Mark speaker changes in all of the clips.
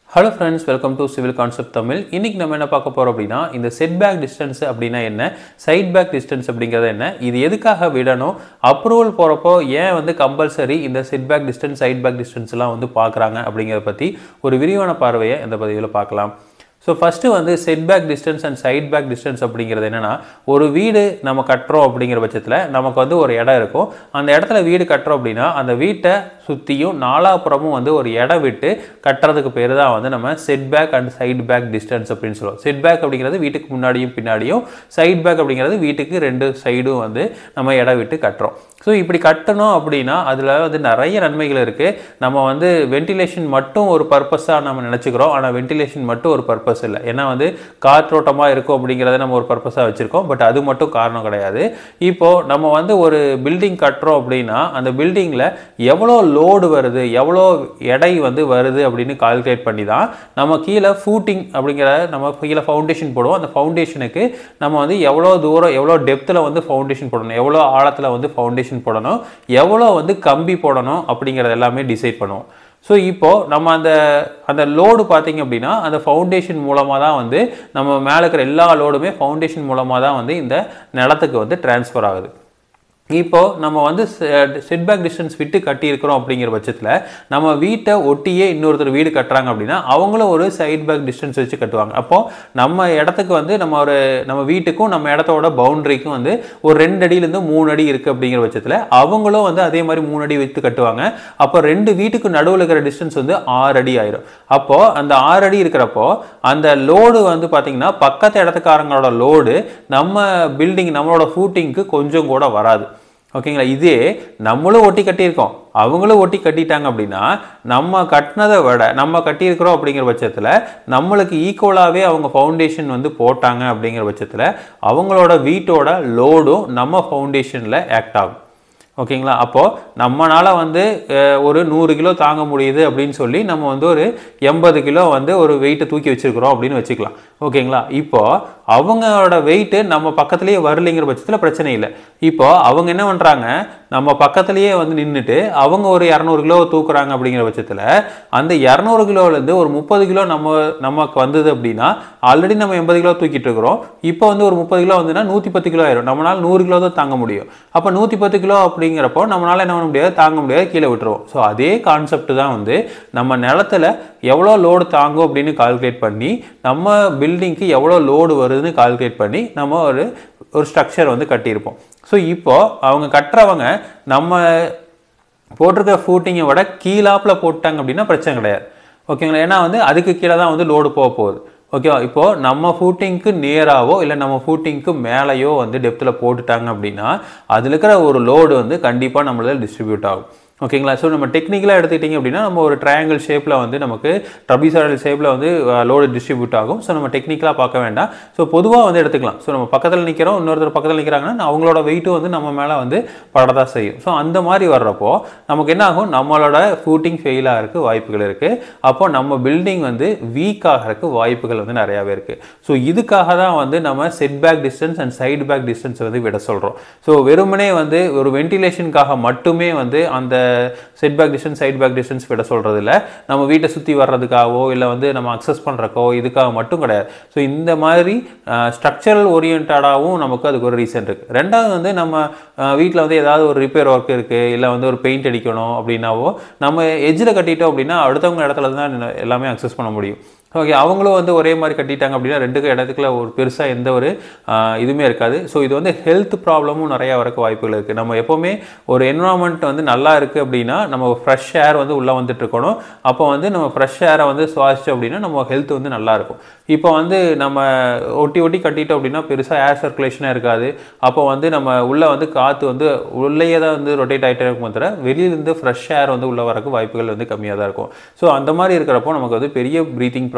Speaker 1: hello friends welcome to civil concept Tamil இன்னைக்கு நம்ம என்ன பார்க்க போறோம் அப்படின்னா இந்த செட் பேக் டிஸ்டன்ஸ் அப்படின்னா என்ன சைட் பேக் டிஸ்டன்ஸ் அப்படிங்கிறது என்ன இது எதுக்காக விடணும் அப்ரூவல் போகிறப்போ ஏன் வந்து கம்பல்சரி இந்த set back distance side back டிஸ்டன்ஸ்லாம் வந்து பார்க்குறாங்க அப்படிங்கிறத பற்றி ஒரு விரிவான பார்வையை இந்த பதிவில் பார்க்கலாம் ஸோ ஃபஸ்ட்டு வந்து set back distance and side back distance அப்படிங்கிறது என்னென்னா ஒரு வீடு நம்ம கட்டுறோம் அப்படிங்கிற பட்சத்தில் நமக்கு வந்து ஒரு இடம் இருக்கும் அந்த இடத்துல வீடு கட்டுறோம் அப்படின்னா அந்த வீட்டை சுற்றியும் நாலாப்புறமும் வந்து ஒரு இடம் விட்டு கட்டுறதுக்கு பேர் தான் வந்து நம்ம set back and side back distance அப்படின்னு சொல்லுவோம் செட் பேக் அப்படிங்கிறது வீட்டுக்கு முன்னாடியும் பின்னாடியும் சைட் பேக் அப்படிங்கிறது வீட்டுக்கு ரெண்டு சைடும் வந்து நம்ம இடம் விட்டு கட்டுறோம் ஸோ இப்படி கட்டணும் அப்படின்னா அதில் வந்து நிறைய நன்மைகள் இருக்குது நம்ம வந்து வென்டிலேஷன் மட்டும் ஒரு பர்பஸாக நம்ம நினச்சிக்கிறோம் ஆனால் வென்டிலேஷன் மட்டும் ஒரு பர்பஸ் இல்லை ஏன்னா வந்து காற்றோட்டமாக இருக்கும் அப்படிங்கிறத நம்ம ஒரு பர்பஸாக வச்சுருக்கோம் பட் அது மட்டும் காரணம் கிடையாது இப்போது நம்ம வந்து ஒரு பில்டிங் கட்டுறோம் அப்படின்னா அந்த பில்டிங்கில் எவ்வளோ லோடு வருது எவ்வளோ எடை வந்து வருது அப்படின்னு கால்குலேட் பண்ணி தான் நம்ம கீழே ஃபூட்டிங் அப்படிங்கிற நம்ம கீழே ஃபவுண்டேஷன் போடுவோம் அந்த ஃபவுண்டேஷனுக்கு நம்ம வந்து எவ்வளோ தூரம் எவ்வளோ டெப்த்தில் வந்து ஃபவுண்டேஷன் போடணும் எவ்வளோ ஆழத்தில் வந்து ஃபவுண்டேஷன் போடணும் எவ்வளோ வந்து கம்பி போடணும் அப்படிங்கிறது எல்லாமே டிசைட் பண்ணுவோம் ஸோ இப்போது நம்ம அந்த அந்த லோடு பார்த்தீங்க அப்படின்னா அந்த ஃபவுண்டேஷன் மூலமாக தான் வந்து நம்ம மேலே இருக்கிற எல்லா லோடுமே ஃபவுண்டேஷன் மூலமாக தான் வந்து இந்த நிலத்துக்கு வந்து டிரான்ஸ்ஃபர் ஆகுது இப்போ நம்ம வந்து செட் பேக் டிஸ்டன்ஸ் விட்டு கட்டியிருக்கிறோம் அப்படிங்கிற பட்சத்தில் நம்ம வீட்டை ஒட்டியே இன்னொருத்தர் வீடு கட்டுறாங்க அப்படின்னா அவங்களும் ஒரு சைட் பேக் டிஸ்டன்ஸ் வச்சு கட்டுவாங்க அப்போ நம்ம இடத்துக்கு வந்து நம்ம ஒரு நம்ம வீட்டுக்கும் நம்ம இடத்தோட பவுண்டரிக்கும் வந்து ஒரு ரெண்டு அடியிலேருந்து மூணு அடி இருக்குது அப்படிங்கிற பட்சத்தில் அவங்களும் வந்து அதே மாதிரி மூணு அடி வைத்து கட்டுவாங்க அப்போ ரெண்டு வீட்டுக்கு நடுவில் இருக்கிற டிஸ்டன்ஸ் வந்து ஆறு அடி ஆயிரும் அப்போ அந்த ஆறு அடி இருக்கிறப்போ அந்த லோடு வந்து பார்த்தீங்கன்னா பக்கத்து இடத்துக்காரங்களோட லோடு நம்ம பில்டிங் நம்மளோட ஃபூட்டிங்க்கு கொஞ்சம் கூட வராது ஓகேங்களா இதே நம்மளும் ஒட்டி கட்டியிருக்கோம் அவங்களும் ஒட்டி கட்டிட்டாங்க அப்படின்னா நம்ம கட்டினதை விட நம்ம கட்டியிருக்கிறோம் அப்படிங்கிற பட்சத்தில் நம்மளுக்கு ஈக்குவலாகவே அவங்க ஃபவுண்டேஷன் வந்து போட்டாங்க அப்படிங்கிற பட்சத்தில் அவங்களோட வீட்டோட லோடும் நம்ம ஃபவுண்டேஷனில் ஆக்ட் ஆகும் ஓகேங்களா அப்போது நம்மளால் வந்து ஒரு நூறு கிலோ தாங்க முடியுது அப்படின்னு சொல்லி நம்ம வந்து ஒரு எண்பது கிலோ வந்து ஒரு வெயிட்டை தூக்கி வச்சுருக்கிறோம் அப்படின்னு வச்சுக்கலாம் ஓகேங்களா இப்போது அவங்களோட வெயிட்டு நம்ம பக்கத்துலேயே வரலைங்கிற பட்சத்தில் பிரச்சனை இல்லை இப்போ அவங்க என்ன பண்ணுறாங்க நம்ம பக்கத்துலேயே வந்து நின்றுட்டு அவங்க ஒரு இரநூறு கிலோ தூக்குறாங்க அப்படிங்கிற பட்சத்தில் அந்த இரநூறு கிலோலேருந்து ஒரு முப்பது கிலோ நம்ம நமக்கு வந்தது அப்படின்னா ஆல்ரெடி நம்ம எண்பது கிலோ தூக்கிட்டு இருக்கிறோம் இப்போ வந்து ஒரு முப்பது கிலோ வந்துன்னா நூற்றி பத்து கிலோ ஆயிரும் நம்மளால் நூறு கிலோ தான் தாங்க முடியும் அப்போ நூற்றி பத்து கிலோ அப்படிங்கிறப்போ நம்மளால் என்ன பண்ண முடியாது தாங்க முடியாது கீழே விட்டுருவோம் ஸோ அதே கான்செப்ட் தான் வந்து நம்ம நிலத்துல எவ்வளோ லோடு தாங்கும் அப்படின்னு கால்குலேட் பண்ணி நம்ம பில்டிங்க்கு எவ்வளோ லோடு வருதுன்னு கால்குலேட் பண்ணி நம்ம ஒரு ஒரு ஸ்ட்ரக்சர் வந்து கட்டியிருப்போம் ஸோ இப்போ அவங்க கட்டுறவங்க நம்ம போட்டிருக்க ஃபூட்டிங்கை விட கீழாப்பில் போட்டாங்க அப்படின்னா பிரச்சனை கிடையாது ஓகேங்களா ஏன்னா வந்து அதுக்கு கீழே தான் வந்து லோடு போக போகுது ஓகேவா இப்போது நம்ம ஃபூட்டிங்க்கு நேராவோ இல்லை நம்ம ஃபூட்டிங்க்கு மேலேயோ வந்து டெப்த்தில் போட்டுட்டாங்க அப்படின்னா அதில் இருக்கிற ஒரு லோடு வந்து கண்டிப்பாக நம்மளால் டிஸ்ட்ரிபியூட் ஆகும் ஓகேங்களா ஸோ நம்ம டெக்னிக்கலாக எடுத்துக்கிட்டிங்க அப்படின்னா நம்ம ஒரு ட்ரையாங்கிள் ஷேப்பில் வந்து நமக்கு ட்ரபிசாடல் ஷேப்பில் வந்து லோடு டிஸ்ட்ரிபியூட் ஆகும் ஸோ நம்ம டெக்னிக்கலாக பார்க்க வேண்டாம் ஸோ பொதுவாக வந்து எடுத்துக்கலாம் ஸோ நம்ம பக்கத்தில் நிற்கிறோம் இன்னொருத்தர் பக்கத்தில் நிற்கிறாங்கன்னா அவங்களோட வெயிட்டும் வந்து நம்ம மேலே வந்து படதான் செய்யும் ஸோ அந்த மாதிரி வர்றப்போ நமக்கு என்ன ஆகும் நம்மளோட ஃபூட்டிங் ஃபெயில் ஆகிறதுக்கு வாய்ப்புகள் இருக்குது அப்போ நம்ம பில்டிங் வந்து வீக் ஆகிறதுக்கு வாய்ப்புகள் வந்து நிறையாவே இருக்குது ஸோ இதுக்காக தான் வந்து நம்ம set back distance and side back distance வந்து விட சொல்கிறோம் ஸோ வெறுமனே வந்து ஒரு வென்டிலேஷனுக்காக மட்டுமே வந்து அந்த set back distance side back distance விட சொல்கிறது இல்லை நம்ம வீட்டை சுற்றி வர்றதுக்காகவோ இல்லை வந்து நம்ம அக்சஸ் பண்ணுறக்கோ இதுக்காக மட்டும் கிடையாது ஸோ இந்த மாதிரி ஸ்ட்ரக்சரல் ஓரியன்டாகவும் நமக்கு அதுக்கு ஒரு ரீசன் இருக்குது ரெண்டாவது வந்து நம்ம வீட்டில் வந்து ஏதாவது ஒரு ரிப்பேர் ஒர்க் இருக்குது இல்லை வந்து ஒரு பெயிண்ட் அடிக்கணும் அப்படின்னாவோ நம்ம எஜ்ஜில் கட்டிட்டோம் அப்படின்னா அடுத்தவங்க இடத்துல தான் எல்லாமே அக்சஸ் பண்ண முடியும் ஓகே அவங்களும் வந்து ஒரே மாதிரி கட்டிட்டாங்க அப்படின்னா ரெண்டுக்கு இடத்துக்குள்ள ஒரு பெருசாக எந்த ஒரு இதுவுமே இருக்காது ஸோ இது வந்து ஹெல்த் ப்ராப்ளமும் நிறையா வரக்கு வாய்ப்புகள் இருக்குது நம்ம எப்போவுமே ஒரு என்வரான்மெண்ட் வந்து நல்லா இருக்குது அப்படின்னா நம்ம ஃப்ரெஷ் ஏர் வந்து உள்ளே வந்துட்டு இருக்கணும் அப்போ வந்து நம்ம ஃப்ரெஷ் ஏரை வந்து சுவாசிச்சோம் அப்படின்னா நம்ம ஹெல்த் வந்து நல்லா இருக்கும் இப்போ வந்து நம்ம ஒட்டி ஒட்டி கட்டிட்டோம் அப்படின்னா பெருசாக ஏர் சர்க்குலேஷனாக இருக்காது அப்போ வந்து நம்ம உள்ளே வந்து காற்று வந்து உள்ளேயே தான் வந்து ரொட்டேட் ஆகிட்டே இருக்கும் தவிர வெளியிலேருந்து ஃப்ரெஷ் ஏர் வந்து உள்ளே வரக்கு வாய்ப்புகள் வந்து கம்மியாக தான் இருக்கும் ஸோ அந்த மாதிரி இருக்கிறப்போ நமக்கு வந்து பெரிய ப்ரீத்திங் ப்ராப்ளம்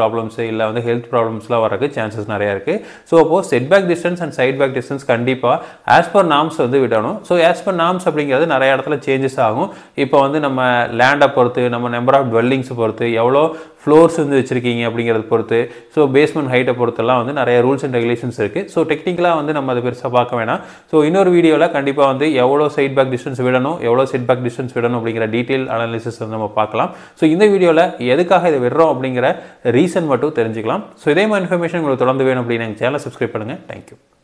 Speaker 1: ப்ராப்ளம்ஸ் இல்லை வந்து ஹெல்த் ப்ராப்ளம்ஸ்லாம் வரக்கு சான்சஸ் நிறையா இருக்குது ஸோ அப்போது set back distance and side back distance கண்டிப்பாக ஆஸ் பர் நாம்ஸ் வந்து விடணும் ஸோ ஆஸ் பர் நாம்ஸ் அப்படிங்கிறது நிறைய இடத்துல சேஞ்சஸ் ஆகும் இப்போ வந்து நம்ம லேண்டை பொறுத்து நம்ம நம்பர் ஆஃப் டுவெல்லிங்ஸ் பொறுத்து எவ்வளோ ஃப்ளோர்ஸ் வந்து வச்சுருக்கீங்க அப்படிங்கிறத பொறுத்து ஸோ பேஸ்மெண்ட் ஹைட்டை பொறுத்தெல்லாம் வந்து நிறைய ரூல்ஸ் அண்ட் ரெகுலேஷன்ஸ் இருக்குது ஸோ டெக்னிக்கலாக வந்து நம்ம அதை பெருசாக பார்க்க வேணாம் ஸோ இன்னொரு வீடியோவில் கண்டிப்பாக வந்து எவ்வளோ சைட் பேக் டிஸ்டன்ஸ் விடணும் எவ்வளோ செட் பேக் டிஸ்டன்ஸ் விடணும் அப்படிங்கிற டீட்டெயில் அனாலிசிஸ் வந்து நம்ம பார்க்கலாம் ஸோ இந்த வீடியோவில் எதுக்காக இதை விடுறோம் அப்படிங்கிற ரீசன் மட்டும் தெரிஞ்சுக்கலாம் ஸோ இதே மாதிரி இன்ஃபர்மேஷன் உங்களுக்கு தொடர்ந்து வேணும் அப்படின்னு எங்கள் சேனலை சப்ஸ்கிரைப் பண்ணுங்கள் தேங்க்யூ